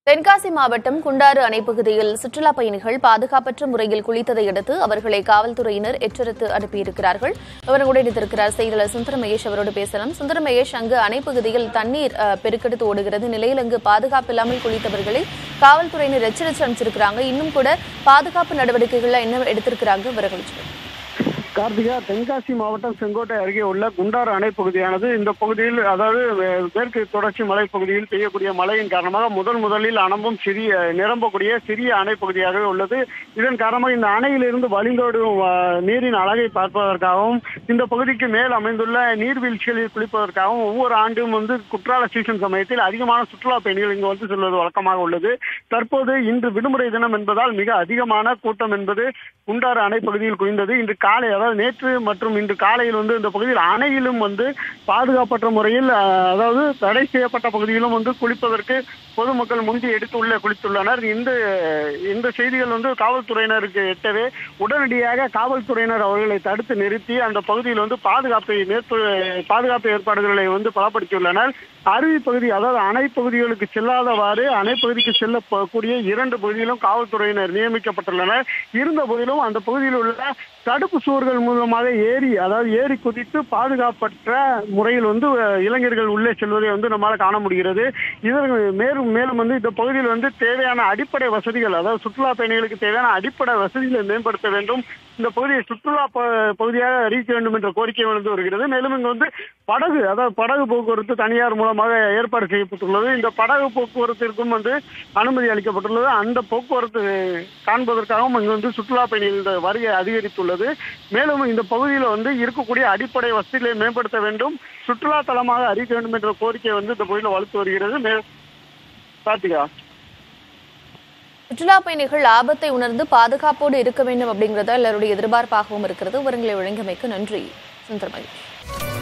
தென்காசி மாவட்டம் குண்டாறு அணைப்பகுதியில் சுற்றுலா பயணிகள் பாதுகாப்பற்ற முறையில் குளித்ததை அடுத்து அவர்களை காவல்துறையினர் எச்சரித்து அனுப்பியிருக்கிறார்கள் அவர்களுடன் இணைந்திருக்கிறார் செய்தியாளர் சுந்தர மகேஷ் அவரோடு பேசலாம் சுந்தர மகேஷ் அங்கு அணைப்பகுதியில் தண்ணீர் அஹ், பெருக்கெடுத்து ஓடுகிறது நிலையில் அங்கு பாதுகாப்பு இல்லாமல் குளித்தவர்களை காவல்துறையினர் எச்சரித்து அனுப்பிச்சிருக்கிறாங்க இன்னும் கூட பாதுகாப்பு நடவடிக்கைகள் என்ன எடுத்திருக்கிறாங்க விவரங்கள் சொல்லுங்க. கார்த்திகா தென்காசி மாவட்டம் செங்கோட்டை அருகே உள்ள குண்டாறு அணை பகுதியானது இந்த பகுதியில் அதாவது வே- மேற்கு தொடர்ச்சி மலைப்பகுதியில் பெய்யக்கூடிய மழையின் காரணமாக முதல் முதலில் அனம்பும் சிறிய நிரம்பக்கூடிய சிறிய அணை பகுதியாகவே உள்ளது இதன் காரணமாக இந்த அணையிலிருந்து வழிந்தோடும் ஆ, நீரின் அழகை பார்ப்பதற்காகவும் இந்த பகுதிக்கு மேல் அமைந்துள்ள நீர்வீழ்ச்சிகளில் குளிப்பதற்காகவும் ஒவ்வொரு ஆண்டும் வந்து குற்றால சீசன் சமயத்தில் அதிகமான சுற்றுலா பயணிகள் இங்கு வந்து செல்வது வழக்கமாக உள்ளது தற்போது இன்று விடுமுறை தினம் என்பதால் மிக அதிகமான கூட்டம் என்பது குண்டாறு அணை பகுதியில் குவிந்தது இன்று காலை அதாவது நேற்று மற்றும் இன்று காலையில் வந்து இந்த பகுதியில் அணையிலும் வந்து பாதுகாப்பற்ற முறையில் அஹ், அதாவது தடை செய்யப்பட்ட பகுதியிலும் வந்து குளிப்பதற்கு பொதுமக்கள் முந்தி எடுத்து உள்ளே குளித்துள்ளனர் இந்த இந்த செய்திகள் வந்து காவல்துறையினருக்கு எட்டவே உடனடியாக காவல்துறையினர் அவர்களை தடுத்து நிறுத்தி அந்த பகுதியில் வந்து பாதுகாப்பை மேற்கொ பாதுகாப்பு ஏற்பாடுகளை வந்து பலப்படுத்தியுள்ளனர் அருவி பகுதி அதாவது அணை பகுதிகளுக்கு செல்லாதவாறு அணை பகுதிக்கு செல்லக்கூடிய இரண்டு பகுதியிலும் காவல்துறையினர் நியமிக்கப்பட்டுள்ளனர் இருந்த போதிலும் அந்த பகுதியில் உள்ள தடுப்பு சுவர்கள் மூலமாக ஏறி அதாவது ஏறி குதித்து பாதுகாப்பற்ற முறையில் வந்து அஹ், இளைஞர்கள் உள்ளே செல்வதை வந்து நம்மால் காண முடிகிறது இதற்கு மேலும் மேலும் வந்து இந்த பகுதியில் வந்து தேவையான அடிப்படை வசதிகள் அதாவது சுற்றுலா பயணிகளுக்கு தேவையான அடிப்படை வசதிகளை மேம்படுத்த வேண்டும் இந்த பகுதியை சுற்றுலா ப- பகுதியாக அறிவிக்க வேண்டும் என்ற கோரிக்கை வந்து வருகிறது மேலும் இங்கு வந்து படகு அதாவது படகு போக்குவரத்து தனியார் மூலமாக ஏற்பாடு செய்யப்பட்டுள்ளது இந்த படகு போக்குவரத்திற்கும் வந்து அனுமதி அளிக்கப்பட்டுள்ளது அந்த போக்குவரத்து காண்பதற்காகவும் இங்கு வந்து சுற்றுலா பயணிகளோட வருகை அதிகரித்துள்ளது மேலும் இந்த பகுதியில் வந்து இருக்கக்கூடிய அடிப்படை வசதிகளை மேம்படுத்த வேண்டும் சுற்றுலா தலமாக அறிவிக்க வேண்டும் என்ற கோரிக்கை வந்து இந்த பகுதியில் வலுத்து வருகிறது மே கார்த்திகா சுற்றுலா பயணிகள் ஆபத்தை உணர்ந்து பாதுகாப்போடு இருக்க வேண்டும் அப்படிங்கிறத எல்லாருடைய எதிர்பார்ப்பாகவும் இருக்கிறது விவரங்களை வழங்கியமைக்கு நன்றி சுந்தர மகேஷ்